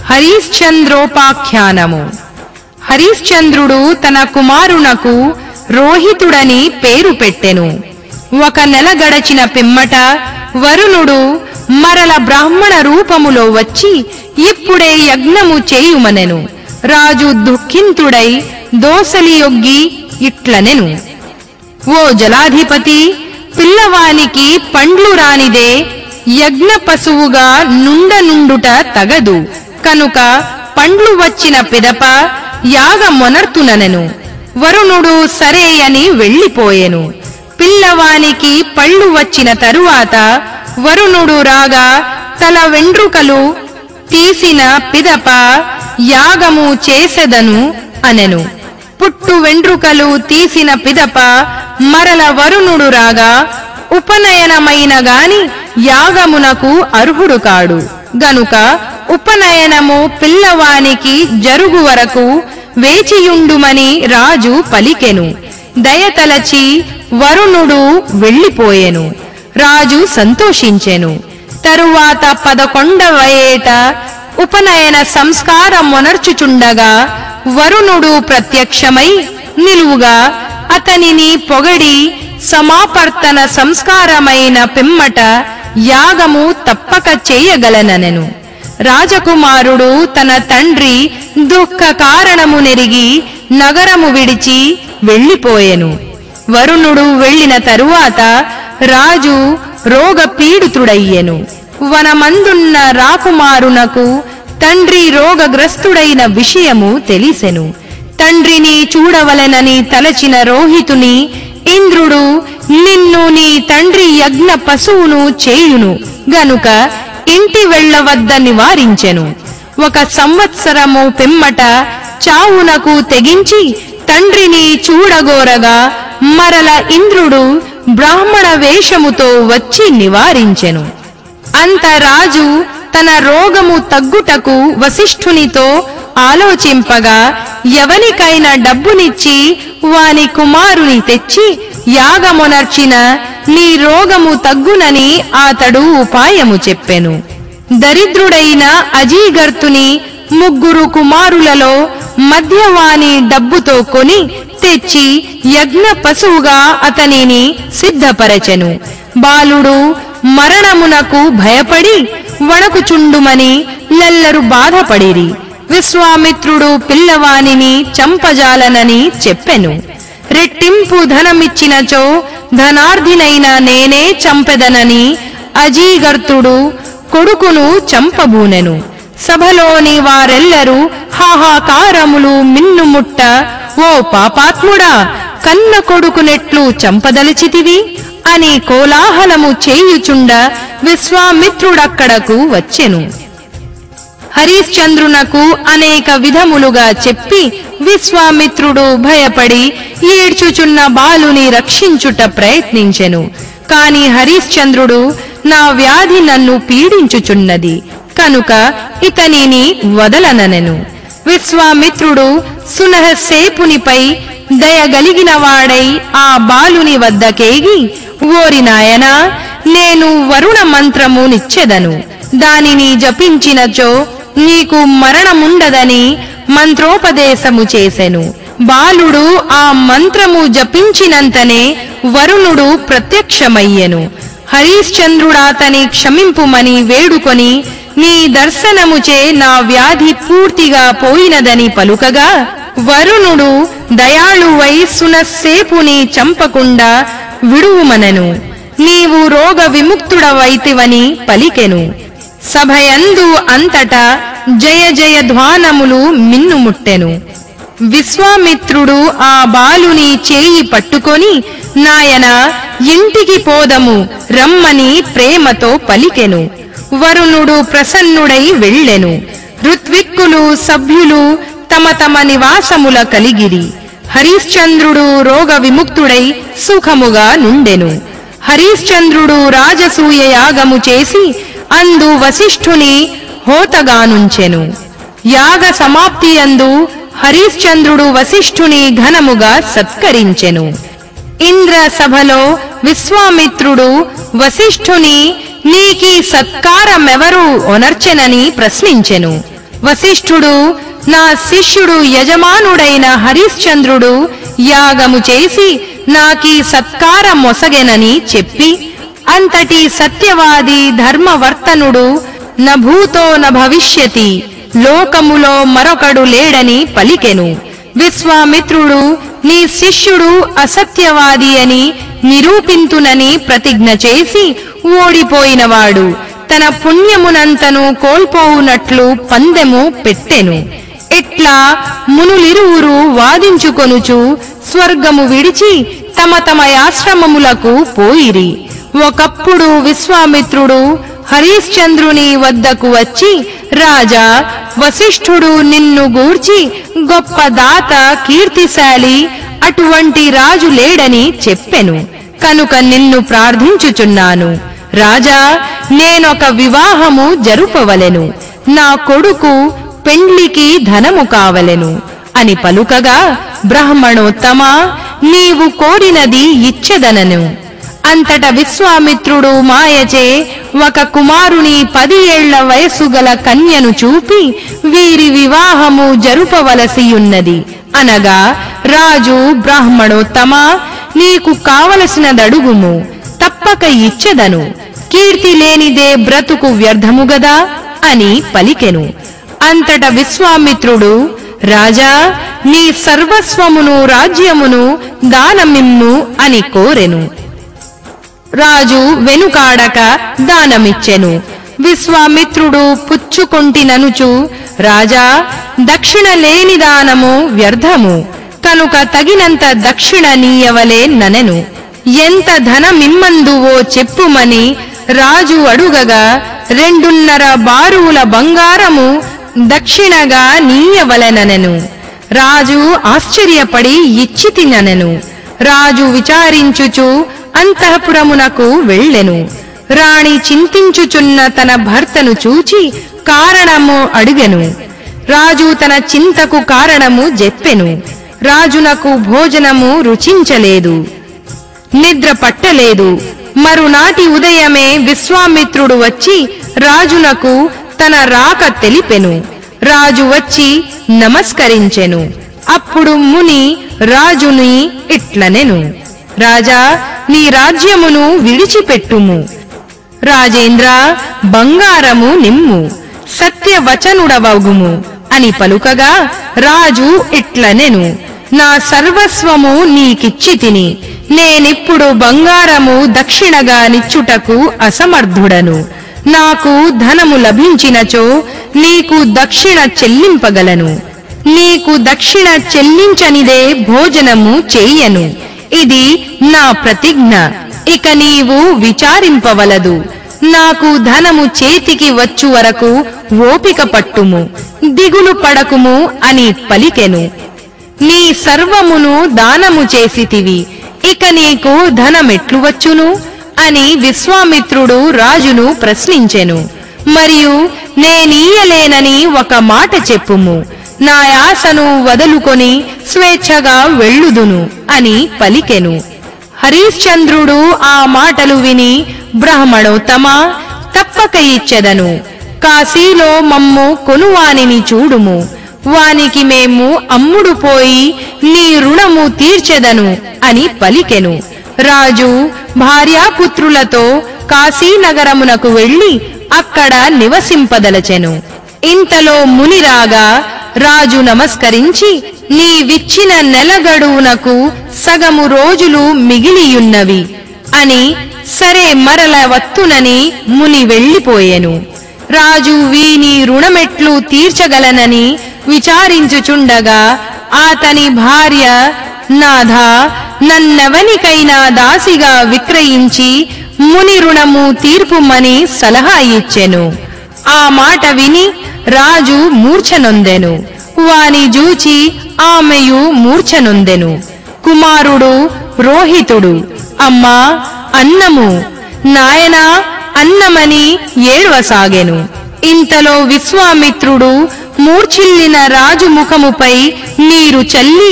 హరిశ్చంద్రోపాఖ్యానము హరిశ్చంద్రుడు తన కుమారునకు రోహితుడని పేరు పెట్టెను ఒక నెల గడచిన పిమ్మట వరుణుడు మరల బ్రాహ్మణ రూపములో వచ్చి ఇప్పుడే యజ్ఞము చేయుమనెను రాజు దుఃఖింతుడై దోసలియొగ్గి ఇట్లనెను ఓ జలాధిపతి పిల్లవానికి పండ్లు రానిదే యజ్ఞ పశువుగా నుండనుండుట తగదు కనుక పండ్లు వచ్చిన పిదప యాగ మొనర్తుననెను వరుణుడు సరే అని వెళ్ళిపోయెను పిల్లవానికి పళ్ళు వచ్చిన తరువాత వరుణుడు రాగా తల వెండ్రుకలు తీసిన పిదప యాగము చేసెదను అనెను పుట్టు వెండ్రుకలు తీసిన పిదప మరల వరుణుడు రాగా ఉపనయనమైన గాని యాగమునకు అర్హుడు కాడు గనుక ఉపనయనము పిల్లవానికి జరుగు వరకు వేచియుండుమని రాజు పలికెను దయతలచి వరుణుడు వెళ్ళిపోయెను రాజు సంతోషించెను తరువాత పదకొండవ ఏట ఉపనయన సంస్కారం మొనర్చుచుండగా వరుణుడు ప్రత్యక్షమై నిలువుగా అతనిని పొగడి సమాపర్తన సంస్కారమైన పిమ్మట యాగము తప్పక చేయగలననెను రాజకుమారుడు తన తండ్రి దుఃఖ కారణము నెరిగి నగరము విడిచి వెళ్ళిపోయెను వరుణుడు వెళ్ళిన తరువాత రాజు రోగ పీడితుడయ్యెను వనమందున్న రాకుమారునకు తండ్రి రోగగ్రస్తుడైన విషయము తెలిసెను తండ్రిని చూడవలెనని తలచిన రోహితుని ఇంద్రుడు నిన్ను నీ తండ్రి యజ్ఞ పశువును చేయును గనుక ఇంటి వెళ్ళవద్ద నివారించెను ఒక సంవత్సరము పిమ్మట చావునకు తెగించి తండ్రిని చూడగోరగా మరల ఇంద్రుడు బ్రాహ్మణ వేషముతో వచ్చి నివారించెను అంత రాజు తన రోగము తగ్గుటకు వశిష్ఠునితో ఆలోచింపగా ఎవనికైనా డబ్బునిచ్చి వాని కుమారుని తెచ్చి యాగమునర్చిన నీ రోగము తగ్గునని అతడు ఉపాయము చెప్పెను దరిద్రుడైన అజీగర్తుని ముగ్గురు కుమారులలో మధ్యవాని డబ్బుతో కొని తెచ్చి యజ్ఞ పశువుగా అతనిని సిద్ధపరచెను బాలుడు మరణమునకు భయపడి వణకుచుండుమని లెల్లరు బాధపడిరి విశ్వామిత్రుడు పిల్లవానిని చంపజాలనని చెప్పెను రెట్టింపు ధనమిచ్చినచో ధనార్ధినైన నేనే చంపెదనని అజీగర్తుడు కొడుకును చంపబూనెను సభలోని వారెల్లరూ హాహాకారములు మిన్నుముట్ట ఓ పాపాత్ముడా కన్న కొడుకునెట్లు చంపదలిచితివి అని కోలాహలము చేయుచుండ విశ్వామిత్రుడక్కడకు వచ్చెను హరిశ్చంద్రునకు అనేక విధములుగా చెప్పి విశ్వామిత్రుడు భయపడి ఏడ్చుచున్న బాలుని రక్షించుట ప్రయత్నించెను కాని హరిశ్చంద్రుడు నా వ్యాధి నన్ను పీడించుచున్నది కనుక ఇతనిని వదలననెను విశ్వామిత్రుడు సునహసేపునిపై దయగలిగిన వాడై ఆ బాలుని వద్దకేగి ఓరి నాయనా నేను వరుణ మంత్రము నిచ్చెదను దానిని జపించినచో నీకు మరణముండదని మంత్రోపదేశము చేసెను బాలుడు ఆ మంత్రము జపించినంతనే వరుణుడు ప్రత్యక్షమయ్యెను హరిశ్చంద్రుడాతని క్షమింపుమని వేడుకొని నీ దర్శనముచే నా వ్యాధి పూర్తిగా పోయినదని పలుకగా వరుణుడు దయాళువై సునస్సేపుని చంపకుండా విడువుమనెను నీవు రోగ విముక్తుడవైతివని పలికెను సభయందు అంతటా జయ జయ ధ్వానములు మిన్నుముట్టెను విశ్వామిత్రుడు ఆ బాలుని చేయి పట్టుకొని నాయన ఇంటికి పోదము రమ్మని ప్రేమతో పలికెను వరుణుడు ప్రసన్నుడై వెళ్ళెను ఋత్విక్కులు సభ్యులు తమ తమ నివాసముల కలిగిరి హరిశ్చంద్రుడు రోగ విముక్తుడై సుఖముగా నుండెను హరిశ్చంద్రుడు రాజసూయ యాగము చేసి అందు వశిష్ఠుని హోతగానుంచెను యాగ సమాప్తి అందు హరిశ్చంద్రుడు వశిష్ఠుని ఘనముగా సత్కరించెను ఇంద్ర సభలో విశ్వామిత్రుడు వశిష్ఠుని నీకీ సత్కారమెవరు ఒనర్చెనని ప్రశ్నించెను వశిష్ఠుడు నా శిష్యుడు యజమానుడైన హరిశ్చంద్రుడు యాగము చేసి నాకీ సత్కార మొసగెనని చెప్పి అంతటి సత్యవాది ధర్మవర్తనుడు నభూతో న భవిష్యతి లోకములో మరొకడు లేడని పలికెను విశ్వామిత్రుడు నీ శిష్యుడు అసత్యవాది అని నిరూపింతునని ప్రతిజ్ఞ చేసి ఓడిపోయినవాడు తన పుణ్యమునంతను కోల్పోవునట్లు పందెము పెట్టెను ఇట్లా మునులిరువురు వాదించుకొనుచు స్వర్గము విడిచి తమ తమ ఆశ్రమములకు పోయిరి ఒకప్పుడు విశ్వామిత్రుడు హరిశ్చంద్రుని వద్దకు వచ్చి రాజా వశిష్ఠుడు నిన్ను గూర్చి గొప్ప దాత కీర్తిశాలి అటువంటి రాజు లేడని చెప్పెను కనుక నిన్ను ప్రార్థించుచున్నాను రాజా నేనొక వివాహము జరుపవలెను నా కొడుకు పెండ్లికి ధనము కావలెను అని పలుకగా బ్రాహ్మణోత్తమ నీవు కోరినది ఇచ్చెదనను అంతట విశ్వామిత్రుడు మాయచే ఒక కుమారుని పది ఏళ్ల వయస్సు గల కన్యను చూపి వీరి వివాహము జరుపవలసియున్నది అనగా రాజు బ్రాహ్మణోత్తమ నీకు కావలసినదడుగుము తప్పక ఇచ్చెదను కీర్తి లేనిదే బ్రతుకు వ్యర్థము గదా అని పలికెను అంతట విశ్వామిత్రుడు రాజా నీ సర్వస్వమును రాజ్యమును దానమిమ్ము అని కోరెను రాజు వెనుకాడక దానమిచ్చెను విశ్వామిత్రుడు పుచ్చుకొంటిననుచు రాజా దక్షిణ లేని దానము వ్యర్థము కనుక తగినంత దక్షిణ నీయవలే ననెను ఎంత ధనమిమ్మందువో చెప్పుమని రాజు అడుగగా రెండున్నర బారువుల బంగారము దక్షిణగా నీయవలెననెను రాజు ఆశ్చర్యపడి ఇచ్చి తిననెను రాజు విచారించుచు అంతఃపురమునకు వెళ్ళెను రాణి చింతించుచున్న తన భర్తను చూచి కారణము అడిగెను రాజు తన చింతకు కారణము చెప్పెను రాజునకు భోజనము రుచించలేదు నిద్ర పట్టలేదు మరునాటి ఉదయమే విశ్వామిత్రుడు వచ్చి రాజునకు తన రాక తెలిపెను రాజు వచ్చి నమస్కరించెను అప్పుడు ముని రాజుని ఇట్లనెను రాజా నీ రాజ్యమును విడిచిపెట్టుము రాజేంద్ర బంగారము నిమ్ము సత్యవచనుడవగుము అని పలుకగా రాజు ఇట్లనెను నా సర్వస్వము నీకిచ్చి తిని నేనిప్పుడు బంగారము దక్షిణగా నిచ్చుటకు అసమర్థుడను నాకు ధనము లభించినచో నీకు దక్షిణ చెల్లింపగలను నీకు దక్షిణ చెల్లించనిదే భోజనము చెయ్యను ఇది నా ప్రతిజ్ఞ ఇక నీవు విచారింపవలదు నాకు ధనము చేతికి వచ్చు వరకు ఓపిక పట్టుము దిగులు పడకుము అని పలికెను నీ సర్వమును దానము చేసితివి ఇక నీకు ధనమెట్లు వచ్చును అని విశ్వామిత్రుడు రాజును ప్రశ్నించెను మరియు నేనీయలేనని ఒక మాట చెప్పుము నా యాసను వదులుకొని స్వేచ్ఛగా వెళ్ళుదును అని పలికెను హరిశ్చంద్రుడు ఆ మాటలు విని బ్రాహ్మణోత్తమ తప్పక ఇచ్చెదను కాశీలో మమ్ము కొనువానిని చూడుము వానికి మేము అమ్ముడు పోయి నీ రుణము తీర్చెదను అని పలికెను రాజు భార్యాపుత్రులతో కాశీనగరమునకు వెళ్లి అక్కడ నివసింపదలచెను ఇంతలో ముని రాగా రాజు నమస్కరించి నీవిచ్చిన నెల గడువునకు సగము రోజులు మిగిలియున్నవి అని సరే మరల వత్తునని ముని వెళ్ళిపోయెను రాజు వీని రుణమెట్లు తీర్చగలనని విచారించుచుండగా అతని భార్య నాథా నన్నెవనికైనా దాసిగా విక్రయించి ముని రుణము తీర్పుమని సలహా ఇచ్చెను ఆ మాట విని రాజు మూర్ఛనొందెను వాని జూచి ఆమెయు మూర్ఛనొందెను కుమారుడు రోహితుడు అమ్మా అన్నము నాయనా అన్నమని ఏడ్వసాగెను ఇంతలో విశ్వామిత్రుడు మూర్ఛిల్లిన రాజు ముఖముపై నీరు చల్లి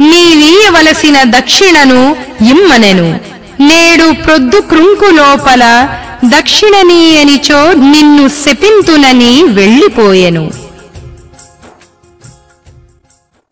నీవీయవలసిన దక్షిణను ఇమ్మనెను నేడు ప్రొద్దు కృంకు లోపల దక్షిణనీయనిచో నిన్ను శపింతునని వెళ్ళిపోయెను